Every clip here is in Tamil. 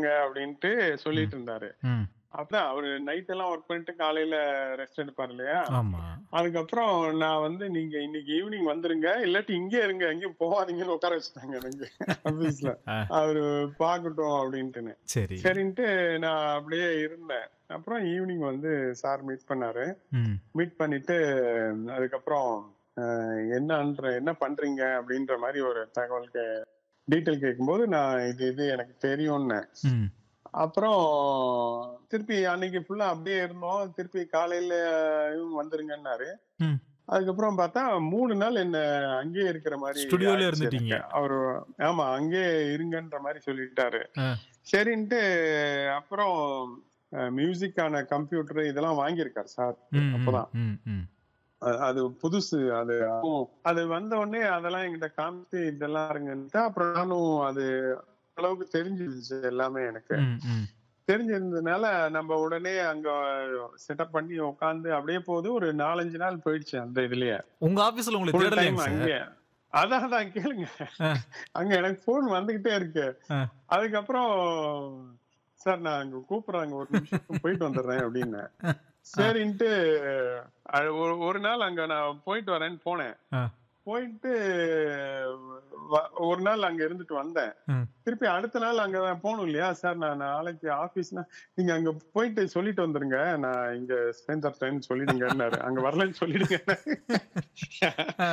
வாங்க அப்படின்ட்டு சொல்லிட்டு இருந்தாரு ம் அதான் அவரு நைட் எல்லாம் ஒர்க் பண்ணிட்டு காலையில ரெஸ்ட் எடுப்பாரு இல்லையா ஆமா அதுக்கப்புறம் நான் வந்து நீங்க இன்னைக்கு ஈவினிங் வந்துருங்க இல்லாட்டி இங்கே இருங்க எங்கேயும் போகாதீங்கன்னு உட்கார வச்சுட்டாங்க எனக்கு ஆபீஸ்ல ஆ. அவரு பாக்கட்டும் அப்படின்ட்டுன்னு சரி சரின்ட்டு நான் அப்படியே இருந்தேன் அப்புறம் ஈவினிங் வந்து சார் மீட் பண்ணாரு ம் மீட் பண்ணிட்டு அதுக்கப்புறம் அஹ், என்னன்ற என்ன பண்றீங்க அப்படின்ற மாதிரி ஒரு தகவலுக்கு டீட்டெயில் கேட்கும்போது நான் இது இது எனக்கு தெரியும்னு ம் அப்புறம் திருப்பி அன்னைக்கு ஃபுல்லா அப்படியே இருந்தோம் திருப்பி காலையில வந்துருங்கன்னாரு ம். அதுக்கப்புறம் பார்த்தா மூணு நாள் என்ன அங்கேயே இருக்கிற மாதிரி ஸ்டுடியோல ஆயிடுச்சு இருந்துட்டீங்க. எனக்கு. அவரு ஆமா அங்கேயே இருங்கன்ற மாதிரி சொல்லிட்டாரு ஆ. சரின்ட்டு அப்புறம் மியூசிக்கான கம்ப்யூட்டர் இதெல்லாம் வாங்கியிருக்காரு சார் ம், அப்பதான் ம், ம். அ- அது புதுசு அது அப்போ- அது வந்த உடனே அதெல்லாம் என்கிட்ட காமிச்சு இதெல்லாம் இருங்கன்ட்டு அப்புறம் நானும் அது அளவுக்கு தெரிஞ்சிருச்சு எல்லாமே எனக்கு ம், ம். தெரிஞ்சிருந்ததுனால நம்ம உடனே அங்க செட்டப் பண்ணி உட்காந்து அப்படியே போகுது ஒரு நாலஞ்சு நாள் போயிடுச்சு அந்த இதுலயே உங்க ஆபீஸ்ல உங்களுக்கு Full தேடலைங்க time சார் அங்கே அதான் அதான் கேளுங்க ஆ. அங்க எனக்கு போன் வந்துகிட்டே இருக்கு ஆ. அதுக்கப்புறம் சார் நான் அங்க கூப்பிடுறாங்க ஒரு நிமிஷம் போயிட்டு வந்துடுறேன் அப்படின்னு சரின்ட்டு அது ஒரு- ஒரு நாள் அங்க நான் போயிட்டு வரேன்னு போனேன் ஆ. போயிட்டு வ- ஒரு நாள் அங்க இருந்துட்டு வந்தேன் ம். திருப்பி அடுத்த நாள் அங்க போகணும் இல்லையா சார் நான் நாளைக்கு ஆபீஸ்னா நீங்க அங்க போயிட்டு சொல்லிட்டு வந்துருங்க நான் இங்க ஸ்பென்சர் டைம் சொல்லிடுங்கன்னாரு அங்க வரலன்னு சொல்லிடுங்க ஆ.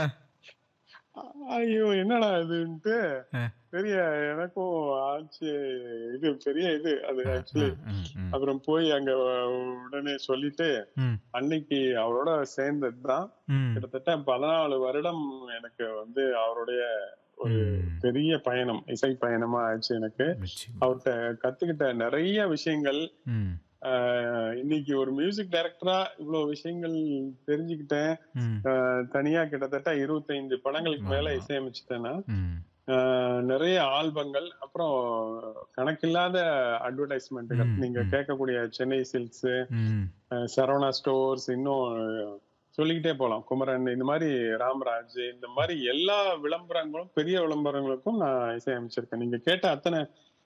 ஐயோ என்னடா இதுன்ட்டு ஆ. பெரிய எனக்கும் ஆச்சு இது பெரிய இது அது ஆக்சுவலி ம், ம், அப்புறம் போய் அங்க உடனே சொல்லிட்டு ம், அன்னைக்கு அவரோட சேர்ந்ததுதான் ம். கிட்டத்தட்ட பதினாலு வருடம் எனக்கு வந்து அவருடைய ஒரு ம். பெரிய பயணம் இசை பயணமா ஆச்சு எனக்கு நிச்சயமா. அவர்கிட்ட கத்துக்கிட்ட நிறைய விஷயங்கள் ம், ஆஹ் இன்னைக்கு ஒரு மியூசிக் டைரக்டரா இவ்வளவு விஷயங்கள் தெரிஞ்சுக்கிட்டேன் ம், ஆஹ் தனியா கிட்டத்தட்ட இருபத்தைந்து படங்களுக்கு மேல ஆமா. இசையமைச்சிட்டேன்னா ம். ஆஹ் நிறைய ஆல்பங்கள் அப்புறம் கணக்கில்லாத அட்வர்டைஸ்மெண்ட்டுகள் ம், நீங்க ம். கேட்கக்கூடிய சென்னை சில்க்ஸ் ம். சரவணா ஸ்டோர்ஸ் இன்னும் சொல்லிக்கிட்டே போலாம் குமரன் இந்த மாதிரி ராம்ராஜ் இந்த மாதிரி எல்லா விளம்பரங்களும் பெரிய விளம்பரங்களுக்கும் நான் இசையமைச்சிருக்கேன் நீங்க கேட்ட அத்தனை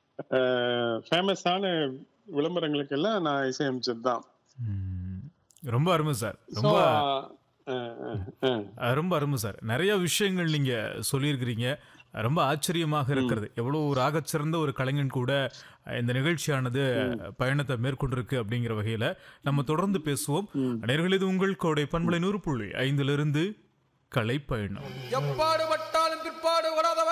ஃபேமஸான விளம்பரங்களுக்கு எல்லாம் நான் இசையமைச்சதுதான் ம். ரொம்ப அருமை சார் So, ரொம்ப அஹ், அஹ், அஹ். அஹ், ரொம்ப அருமை சார் நிறைய விஷயங்கள் நீங்க சொல்லியிருக்கிறீங்க ரொம்ப ஆச்சரியமாக இருக்கிறது எவ்வளவு ஒரு ஆகச்சிறந்த ஒரு கலைஞன் கூட அஹ், இந்த நிகழ்ச்சியானது பயணத்தை மேற்கொண்டிருக்கு அப்படிங்கிற வகையில நம்ம தொடர்ந்து பேசுவோம் நேயர்களே, இது உங்கள் கோடை பண்பலை நூறு புள்ளி ஐந்திலிருந்து கலை பயணம் எப்பாடு பட்டாலும் பிற்பாடு வராதவன்